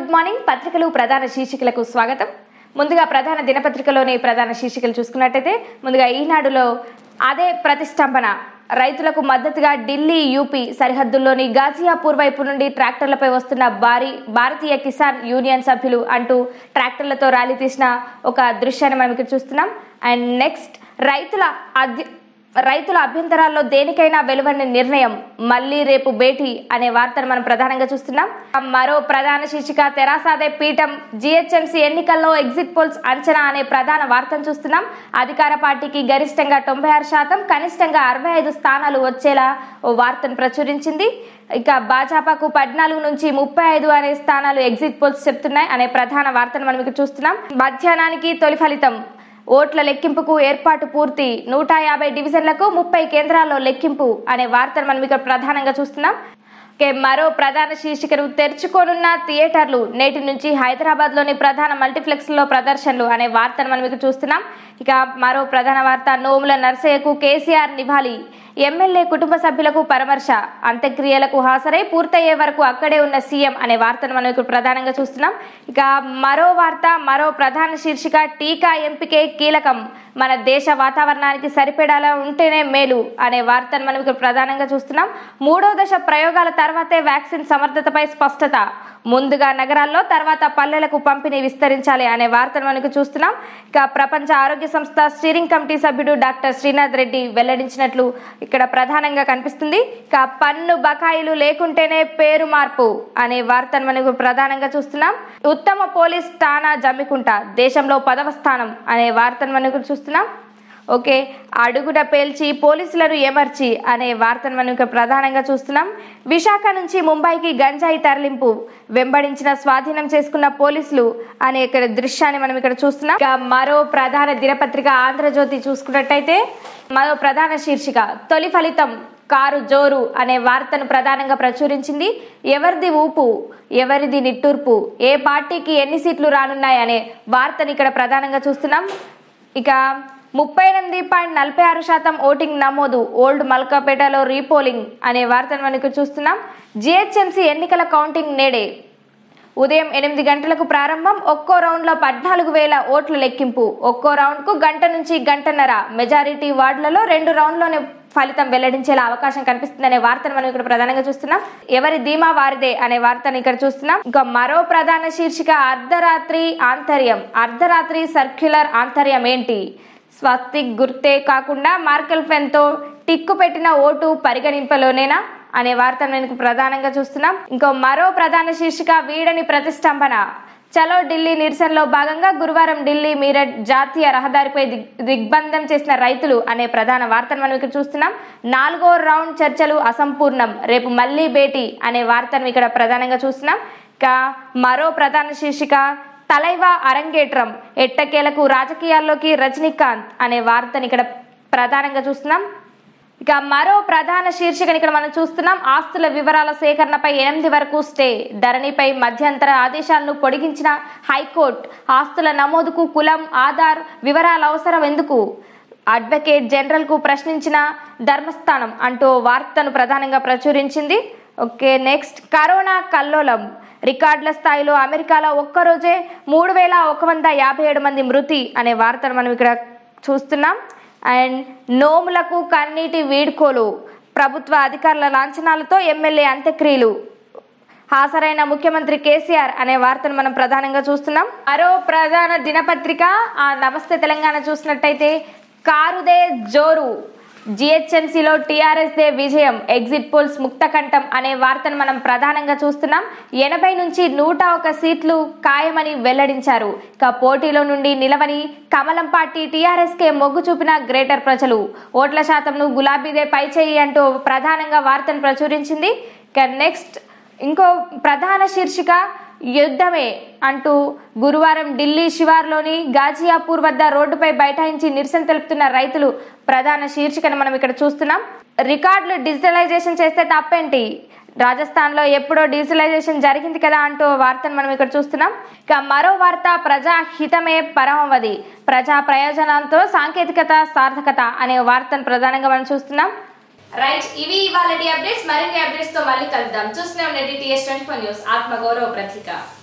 good morning పత్రికలు ప్రధాన శీర్షికలకు స్వాగతం ముందుగా ప్రధాన దినపత్రికలోని ప్రధాన శీర్షికలు చూసుకున్నట్టయితే ముందుగా ఈనాడులో అదే ప్రతిష్టంభన రైతులకు మద్దతుగా ఢిల్లీ యూపీ సరిహద్దుల్లోని గాజియాపూర్ వైపు నుండి ట్రాక్టర్లపై వస్తున్న భారీ భారతీయ కిసాన్ యూనియన్ సభ్యులు అంటూ ట్రాక్టర్లతో ర్యాలీ తీసిన ఒక దృశ్యాన్ని మనం ఇక్కడ చూస్తున్నాం అండ్ నెక్స్ట్ రైతుల అధ్య రైతుల అభ్యంతరాల్లో దేనికైనా వెలువడిన నిర్ణయం మళ్ళీ రేపు భేటీ అనే వార్తను మనం ప్రధానంగా చూస్తున్నాం మరో ప్రధాన శీర్షిక తెరాసాదే పీఠం జిహెచ్ఎంసీ ఎన్నికల్లో ఎగ్జిట్ పోల్స్ అంచనా అనే ప్రధాన వార్తను చూస్తున్నాం అధికార పార్టీకి గరిష్టంగా తొంభై ఆరు శాతం కనిష్టంగా అరవై ఐదు స్థానాలు వచ్చేలా ఓ వార్తను ప్రచురించింది ఇక భాజపాకు పద్నాలుగు నుంచి ముప్పై ఐదు అనే స్థానాలు ఎగ్జిట్ పోల్స్ చెప్తున్నాయి అనే ప్రధాన వార్తను మనం ఇక్కడ చూస్తున్నాం మధ్యాహ్నానికి తొలి ఫలితం ఓట్ల లెక్కింపుకు ఏర్పాటు పూర్తి నూట యాభై డివిజన్లకు ముప్పై కేంద్రాల్లో లెక్కింపు అనే వార్తను మనం ఇక్కడ ప్రధానంగా చూస్తున్నాం ఓకే, మరో ప్రధాన శీర్షికను తెరుచుకోనున్న థియేటర్లు నేటి నుంచి హైదరాబాద్ లోని ప్రధాన మల్టీప్లెక్స్ లో ప్రదర్శనలు అనే వార్తను మనం ఇక్కడ చూస్తున్నాం ఇక మరో ప్రధాన వార్త నోముల నర్సయ్యకు కేసీఆర్ నివాళి ఎమ్మెల్యే కుటుంబ సభ్యులకు పరామర్శ అంత్యక్రియలకు హాజరై పూర్తయ్యే వరకు అక్కడే ఉన్న సీఎం అనే వార్తను మనం ఇక్కడ ప్రధానంగా చూస్తున్నాం ఇక మరో వార్త మరో ప్రధాన శీర్షిక టీకా ఎంపికే కీలకం మన దేశ వాతావరణానికి సరిపడేలా ఉంటేనే మేలు అనే వార్తను మనం ఇక్కడ ప్రధానంగా చూస్తున్నాం మూడో దశ ప్రయోగాల తర్వాతే వ్యాక్సిన్ సమర్థతపై స్పష్టత ముందుగా నగరాల్లో తర్వాత పల్లెలకు పంపిణీ విస్తరించాలి అనే వార్తను మనకు చూస్తున్నాం ఇక ప్రపంచ ఆరోగ్య సంస్థ స్టీరింగ్ కమిటీ సభ్యుడు డాక్టర్ శ్రీనాథ్ రెడ్డి వెల్లడించినట్లు ఇక్కడ ప్రధానంగా కనిపిస్తుంది ఇక పన్ను బకాయిలు లేకుంటేనే పేరు మార్పు అనే వార్తను మనకు ప్రధానంగా చూస్తున్నాం ఉత్తమ పోలీస్ ఠాణా జమ్మికుంట దేశంలో పదవ స్థానం అనే వార్తను మనకు చూస్తున్నాం ఓకే అడుగున పేల్చి పోలీసులను ఎమర్చి అనే వార్తను మనం ఇక్కడ ప్రధానంగా చూస్తున్నాం విశాఖ నుంచి ముంబైకి గంజాయి తరలింపు వెంబడించిన స్వాధీనం చేసుకున్న పోలీసులు అనే ఇక్కడ దృశ్యాన్ని మనం ఇక్కడ చూస్తున్నాం ఇక మరో ప్రధాన దినపత్రిక ఆంధ్రజ్యోతి చూసుకున్నట్టయితే మరో ప్రధాన శీర్షిక తొలి ఫలితం కారు జోరు అనే వార్తను ప్రధానంగా ప్రచురించింది ఎవరిది ఊపు ఎవరిది నిట్టూర్పు ఏ పార్టీకి ఎన్ని సీట్లు రానున్నాయి అనే వార్తను ఇక్కడ ప్రధానంగా చూస్తున్నాం ఇక ముప్పై ఎనిమిది పాయింట్ నలభై ఆరు శాతం ఓటింగ్ నమోదు ఓల్డ్ మల్కాపేటలో రీపోలింగ్ అనే వార్తను మనకు చూస్తున్నాం జిహెచ్ఎంసీ ఎన్నికల కౌంటింగ్ నేడే ఉదయం ఎనిమిది గంటలకు ప్రారంభం ఒక్కో రౌండ్లో పద్నాలుగు వేల ఓట్ల లెక్కింపు ఒక్కో రౌండ్కు గంట నుంచి గంటన్నర మెజారిటీ వార్డులలో రెండు రౌండ్లోనే ఫలితం వెల్లడించేలా అవకాశం కనిపిస్తుందనే వార్తను మనం ఇక్కడ ప్రధానంగా చూస్తున్నాం ఎవరి ధీమా వారిదే అనే వార్తను ఇక్కడ చూస్తున్నాం ఇంకా మరో ప్రధాన శీర్షిక అర్ధరాత్రి ఆంతర్యం అర్ధరాత్రి సర్క్యులర్ ఆంతర్యం ఏంటి స్వస్తిక్ గుర్తే కాకుండా మార్కెల్ పెన్తో టిక్కు పెట్టిన ఓటు పరిగణింపలోనేనా అనే వార్తను నేను ప్రధానంగా చూస్తున్నాం ఇంకో మరో ప్రధాన శీర్షిక వీడని ప్రతిష్టంభన చలో ఢిల్లీ నిరసనలో భాగంగా గురువారం ఢిల్లీ మీరట్ జాతీయ రహదారిపై దిగ్ దిగ్బంధం చేసిన రైతులు అనే ప్రధాన వార్తను మనం ఇక్కడ చూస్తున్నాం నాలుగో రౌండ్ చర్చలు అసంపూర్ణం రేపు మళ్ళీ భేటీ అనే వార్తను ఇక్కడ ప్రధానంగా చూస్తున్నాం ఇక మరో ప్రధాన శీర్షిక తలైవా అరంగేట్రం ఎట్టకేలకు రాజకీయాల్లోకి రజనీకాంత్ అనే వార్తని ఇక్కడ ప్రధానంగా చూస్తున్నాం ఇక మరో ప్రధాన శీర్షికని ఇక్కడ మనం చూస్తున్నాం ఆస్తుల వివరాల సేకరణపై ఎనిమిది వరకు స్టే ధరణిపై మధ్యంతర ఆదేశాలను పొడిగించిన హైకోర్టు ఆస్తుల నమోదుకు కులం ఆధార్ వివరాల అవసరం ఎందుకు అడ్వకేట్ జనరల్ కు ప్రశ్నించిన ధర్మస్థానం అంటూ వార్తను ప్రధానంగా ప్రచురించింది ఓకే నెక్స్ట్ కరోనా కల్లోలం రికార్డుల స్థాయిలో అమెరికాలో ఒక్కరోజే మూడు వేల ఒక వంద యాభై ఏడు మంది మృతి అనే వార్తను మనం ఇక్కడ చూస్తున్నాం అండ్ నోములకు కన్నీటి వీడ్కోలు ప్రభుత్వ అధికారుల లాంఛనాలతో ఎమ్మెల్యే అంత్యక్రియలు హాజరైన ముఖ్యమంత్రి కేసీఆర్ అనే వార్తను మనం ప్రధానంగా చూస్తున్నాం మరో ప్రధాన దినపత్రిక ఆ నమస్తే తెలంగాణ చూసినట్టయితే కారుదే జోరు జిహెచ్ఎంసీలో టీఆర్ఎస్ దే విజయం ఎగ్జిట్ పోల్స్ ముక్తకంఠం అనే వార్తను మనం ప్రధానంగా చూస్తున్నాం ఎనభై నుంచి నూట ఒక సీట్లు ఖాయమని వెల్లడించారు ఇక పోటీలో నుండి నిలవని కమలం పార్టీ టీఆర్ఎస్ కే మొగ్గు చూపిన గ్రేటర్ ప్రజలు ఓట్ల శాతంను గులాబీదే పైచేయి అంటూ ప్రధానంగా వార్తను ప్రచురించింది ఇక నెక్స్ట్ ఇంకో ప్రధాన శీర్షిక యుద్ధమే అంటూ గురువారం ఢిల్లీ శివార్లోని గాజియాపూర్ వద్ద రోడ్డుపై బైఠాయించి నిరసన తెలుపుతున్న రైతులు ప్రధాన శీర్షికను మనం ఇక్కడ చూస్తున్నాం రికార్డులు డిజిటలైజేషన్ చేస్తే తప్పేంటి రాజస్థాన్లో ఎప్పుడో డిజిటలైజేషన్ జరిగింది కదా అంటూ వార్తను మనం ఇక్కడ చూస్తున్నాం ఇక మరో వార్త ప్రజా హితమే పరమవది ప్రజా ప్రయోజనాలతో సాంకేతికత సార్థకత అనే వార్తను ప్రధానంగా మనం చూస్తున్నాం రైట్ ఇవి ఇవాళ అప్డేట్స్ మరిన్ని అప్డేట్స్ తో మళ్ళీ కలుద్దాం చూస్తూనే ఉండండి టీఎస్ ట్వంటీ ఫోర్ న్యూస్ ఆత్మగౌరవ ప్రతీక